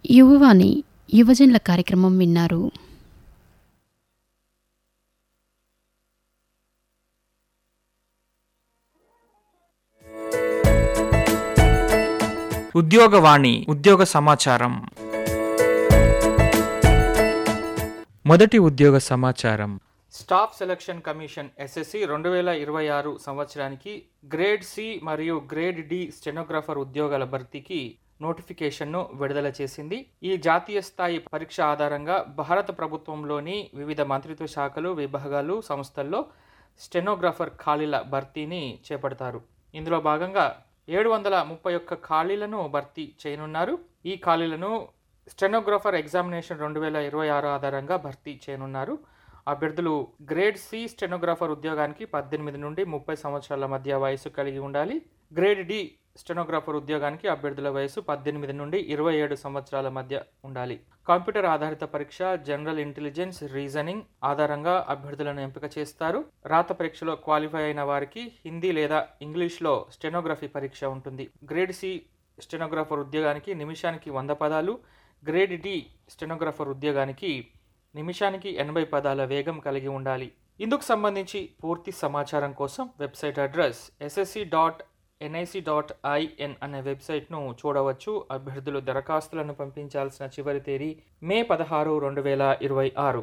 యువవాణి యువజనుల కార్యక్రమం విన్నారు ఉద్యోగవాణి ఉద్యోగ సమాచారం మొదటి ఉద్యోగ సమాచారం స్టాఫ్ సెలక్షన్ కమిషన్ ఎస్ఎస్సి రెండు వేల ఇరవై ఆరు సంవత్సరానికి గ్రేడ్ సి మరియు గ్రేడ్ డి స్టెనోగ్రాఫర్ ఉద్యోగాల భర్తీకి నోటిఫికేషన్ను విడుదల చేసింది ఈ జాతీయ స్థాయి పరీక్ష ఆధారంగా భారత ప్రభుత్వంలోని వివిధ మంత్రిత్వ శాఖలు విభాగాలు సంస్థల్లో స్టెనోగ్రాఫర్ ఖాళీల భర్తీని చేపడతారు ఇందులో భాగంగా ఏడు వందల ముప్పై ఒక్క ఖాళీలను భర్తీ చేయనున్నారు ఈ ఖాళీలను స్టెనోగ్రాఫర్ ఎగ్జామినేషన్ రెండు వేల ఇరవై ఆరు ఆధారంగా భర్తీ చేయనున్నారు అభ్యర్థులు గ్రేడ్ సి స్టెనోగ్రాఫర్ ఉద్యోగానికి పద్దెనిమిది నుండి ముప్పై సంవత్సరాల మధ్య వయసు కలిగి ఉండాలి గ్రేడ్ డి స్టెనోగ్రాఫర్ ఉద్యోగానికి అభ్యర్థుల వయసు పద్దెనిమిది నుండి ఇరవై ఏడు సంవత్సరాల మధ్య ఉండాలి కంప్యూటర్ ఆధారిత పరీక్ష జనరల్ ఇంటెలిజెన్స్ రీజనింగ్ ఆధారంగా అభ్యర్థులను ఎంపిక చేస్తారు రాత పరీక్షలో క్వాలిఫై అయిన వారికి హిందీ లేదా ఇంగ్లీష్లో స్టెనోగ్రఫీ పరీక్ష ఉంటుంది గ్రేడ్ సి స్టెనోగ్రాఫర్ ఉద్యోగానికి నిమిషానికి వంద పదాలు గ్రేడ్ డి స్టెనోగ్రాఫర్ ఉద్యోగానికి నిమిషానికి ఎనభై పదాల వేగం కలిగి ఉండాలి ఇందుకు సంబంధించి పూర్తి సమాచారం కోసం website address SSC dot NIC dot IN అనే వెబ్సైట్ను చూడవచ్చు అభ్యర్థులు దరఖాస్తులను పంపించాల్సిన చివరి తేదీ మే పదహారు రెండు వేల ఇరవై ఆరు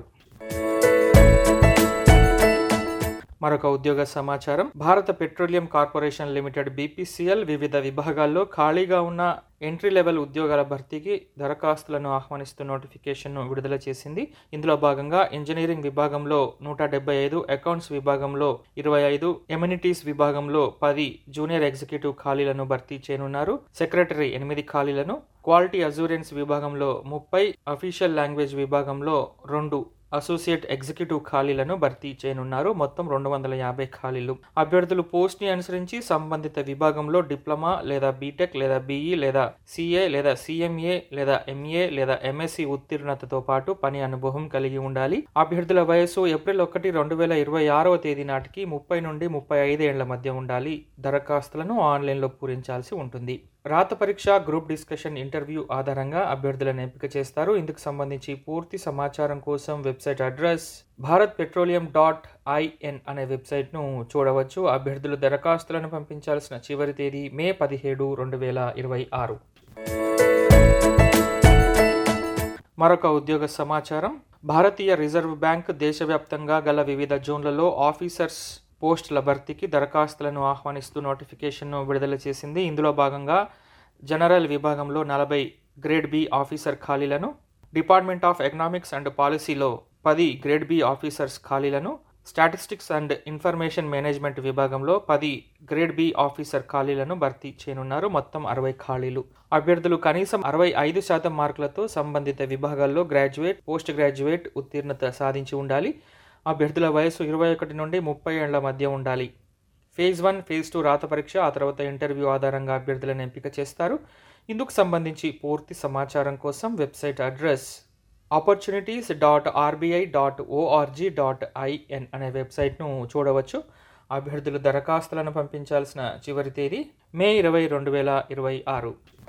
మరొక ఉద్యోగ సమాచారం భారత పెట్రోలియం కార్పొరేషన్ లిమిటెడ్ బీపీసీఎల్ వివిధ విభాగాల్లో ఖాళీగా ఉన్న ఎంట్రీ లెవెల్ ఉద్యోగాల భర్తీకి దరఖాస్తులను ఆహ్వానిస్తూ నోటిఫికేషన్ను విడుదల చేసింది ఇందులో భాగంగా ఇంజనీరింగ్ విభాగంలో నూట డెబ్బై ఐదు అకౌంట్స్ విభాగంలో ఇరవై ఐదు ఎమ్యూనిటీస్ విభాగంలో పది జూనియర్ ఎగ్జిక్యూటివ్ ఖాళీలను భర్తీ చేయనున్నారు సెక్రటరీ ఎనిమిది ఖాళీలను క్వాలిటీ అజూరెన్స్ విభాగంలో ముప్పై అఫీషియల్ లాంగ్వేజ్ విభాగంలో రెండు అసోసియేట్ ఎగ్జిక్యూటివ్ ఖాళీలను భర్తీ చేయనున్నారు మొత్తం రెండు వందల యాభై ఖాళీలు అభ్యర్థులు పోస్ట్ని అనుసరించి సంబంధిత విభాగంలో డిప్లొమా లేదా బీటెక్ లేదా బీఈ లేదా సిఏ లేదా సిఎంఏ లేదా ఎంఏ లేదా ఎంఎస్సి ఉత్తీర్ణతతో పాటు పని అనుభవం కలిగి ఉండాలి అభ్యర్థుల వయసు ఏప్రిల్ ఒకటి రెండు వేల ఇరవై ఆరవ తేదీ నాటికి ముప్పై నుండి ముప్పై ఐదు ఏళ్ల మధ్య ఉండాలి దరఖాస్తులను ఆన్లైన్లో పూరించాల్సి ఉంటుంది రాత పరీక్ష గ్రూప్ డిస్కషన్ ఇంటర్వ్యూ ఆధారంగా అభ్యర్థులను ఎంపిక చేస్తారు ఇందుకు సంబంధించి పూర్తి సమాచారం కోసం website address Bharat petroleum dot IN అనే వెబ్సైట్ను చూడవచ్చు అభ్యర్థులు దరఖాస్తులను పంపించాల్సిన చివరి తేదీ మే పదిహేడు రెండు వేల ఇరవై ఆరు మరొక ఉద్యోగ సమాచారం భారతీయ రిజర్వ్ బ్యాంక్ దేశవ్యాప్తంగా గల వివిధ జోన్లలో ఆఫీసర్స్ పోస్టుల భర్తీకి దరఖాస్తులను ఆహ్వానిస్తూ నోటిఫికేషన్ను విడుదల చేసింది ఇందులో భాగంగా జనరల్ విభాగంలో నలభై గ్రేడ్ బి ఆఫీసర్ ఖాళీలను డిపార్ట్మెంట్ ఆఫ్ ఎకనామిక్స్ అండ్ పాలసీలో పది గ్రేడ్ బి ఆఫీసర్స్ ఖాళీలను స్టాటిస్టిక్స్ అండ్ ఇన్ఫర్మేషన్ మేనేజ్మెంట్ విభాగంలో పది గ్రేడ్ బి ఆఫీసర్ ఖాళీలను భర్తీ చేయనున్నారు మొత్తం అరవై ఖాళీలు అభ్యర్థులు కనీసం అరవై ఐదు శాతం మార్కులతో సంబంధిత విభాగాల్లో గ్రాడ్యుయేట్ పోస్ట్ గ్రాడ్యుయేట్ ఉత్తీర్ణత సాధించి ఉండాలి అభ్యర్థుల వయసు ఇరవై ఒకటి నుండి ముప్పై ఏళ్ల మధ్య ఉండాలి ఫేజ్ వన్ ఫేజ్ టూ రాత పరీక్ష ఆ తర్వాత ఇంటర్వ్యూ ఆధారంగా అభ్యర్థులను ఎంపిక చేస్తారు ఇందుకు సంబంధించి పూర్తి సమాచారం కోసం website address opportunities dot RBI dot ORG dot IN అనే వెబ్సైట్ను చూడవచ్చు అభ్యర్థులు దరఖాస్తులను పంపించాల్సిన చివరి తేదీ మే ఇరవై రెండు వేల ఇరవై ఆరు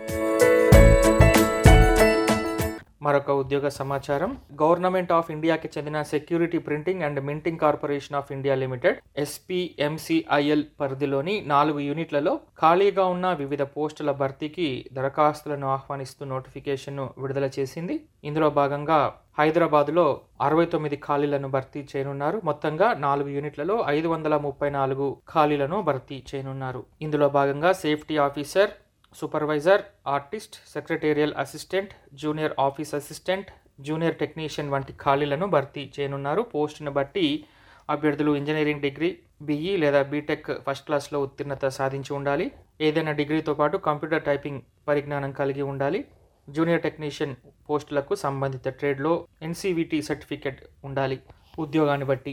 మరొక ఉద్యోగ సమాచారం గవర్నమెంట్ ఆఫ్ ఇండియాకి చెందిన security printing and minting corporation of India limited SPMCIL పరిధిలోని నాలుగు యూనిట్లలో ఖాళీగా ఉన్న వివిధ పోస్టుల భర్తీకి దరఖాస్తులను ఆహ్వానిస్తూ నోటిఫికేషన్ను విడుదల చేసింది ఇందులో భాగంగా హైదరాబాద్లో అరవై తొమ్మిది ఖాళీలను భర్తీ చేయనున్నారు మొత్తంగా నాలుగు యూనిట్లలో ఐదు వందల ముప్పై నాలుగు ఖాళీలను భర్తీ చేయనున్నారు ఇందులో భాగంగా safety officer supervisor artist secretarial assistant junior office assistant junior technician వంటి ఖాళీలను భర్తీ చేయనున్నారు పోస్టును బట్టి అభ్యర్థులు ఇంజనీరింగ్ డిగ్రీ బీఈ లేదా బీటెక్ ఫస్ట్ క్లాస్లో ఉత్తీర్ణత సాధించి ఉండాలి ఏదైనా డిగ్రీతో పాటు కంప్యూటర్ టైపింగ్ పరిజ్ఞానం కలిగి ఉండాలి జూనియర్ టెక్నీషియన్ పోస్టులకు సంబంధిత ట్రేడ్లో ఎన్సీవిటీ సర్టిఫికెట్ ఉండాలి ఉద్యోగాన్ని బట్టి